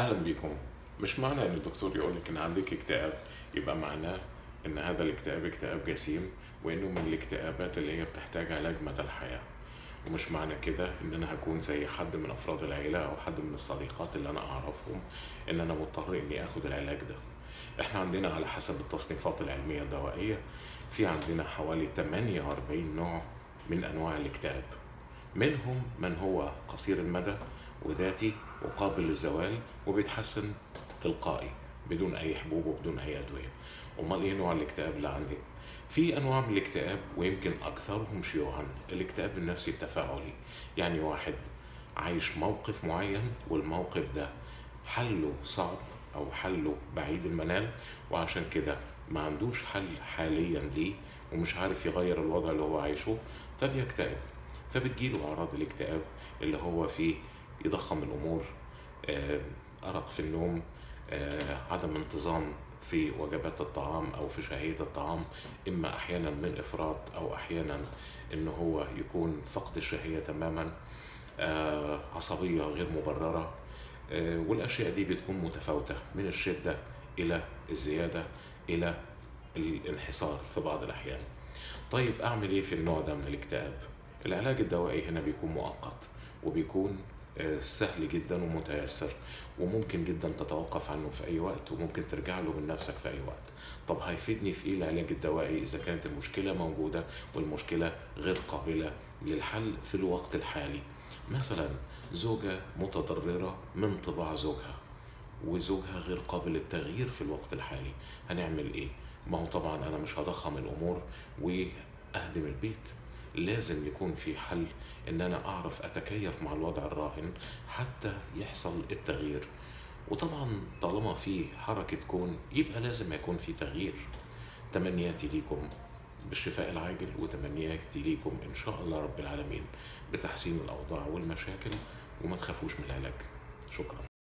اهلا بيكم مش معنى ان الدكتور يقول لك ان عندك اكتئاب يبقى معناه ان هذا الاكتئاب اكتئاب جسيم وانه من الاكتئابات اللي هي بتحتاج علاج مدى الحياه ومش معنى كده ان انا هكون زي حد من افراد العيله او حد من الصديقات اللي انا اعرفهم ان انا مضطر اني اخد العلاج ده احنا عندنا على حسب التصنيفات العلميه الدوائيه في عندنا حوالي 48 نوع من انواع الاكتئاب منهم من هو قصير المدى وذاتي وقابل للزوال وبيتحسن تلقائي بدون اي حبوب وبدون اي ادويه امال ايه نوع الاكتئاب اللي عندي في انواع من الاكتئاب ويمكن اكثرهم شيوعا الاكتئاب النفسي التفاعلي يعني واحد عايش موقف معين والموقف ده حله صعب او حله بعيد المنال وعشان كده ما عندوش حل حاليا ليه ومش عارف يغير الوضع اللي هو عايشه فبيكتئب فبتجيله اعراض الاكتئاب اللي هو فيه يضخم الامور آه، ارق في النوم آه، عدم انتظام في وجبات الطعام او في شهيه الطعام اما احيانا من افراط او احيانا ان هو يكون فقد الشهيه تماما آه، عصبيه غير مبرره آه، والاشياء دي بتكون متفاوته من الشده الى الزياده الى الانحسار في بعض الاحيان طيب اعمل ايه في النوع ده من الاكتئاب العلاج الدوائي هنا بيكون مؤقت وبيكون آه، سهل جدا ومتيسر وممكن جدا تتوقف عنه في اي وقت وممكن ترجع له من نفسك في اي وقت طب هيفيدني في ايه العلاج الدوائي اذا كانت المشكله موجوده والمشكله غير قابله للحل في الوقت الحالي مثلا زوجه متضرره من طباع زوجها وزوجها غير قابل للتغيير في الوقت الحالي هنعمل ايه ما هو طبعا انا مش هضخم الامور واهدم البيت لازم يكون في حل ان انا اعرف اتكيف مع الوضع الراهن حتى يحصل التغيير وطبعا طالما في حركة كون يبقى لازم يكون في تغيير تمنياتي ليكم بالشفاء العاجل وتمنياتي ليكم ان شاء الله رب العالمين بتحسين الاوضاع والمشاكل وما تخافوش من العلاج شكرا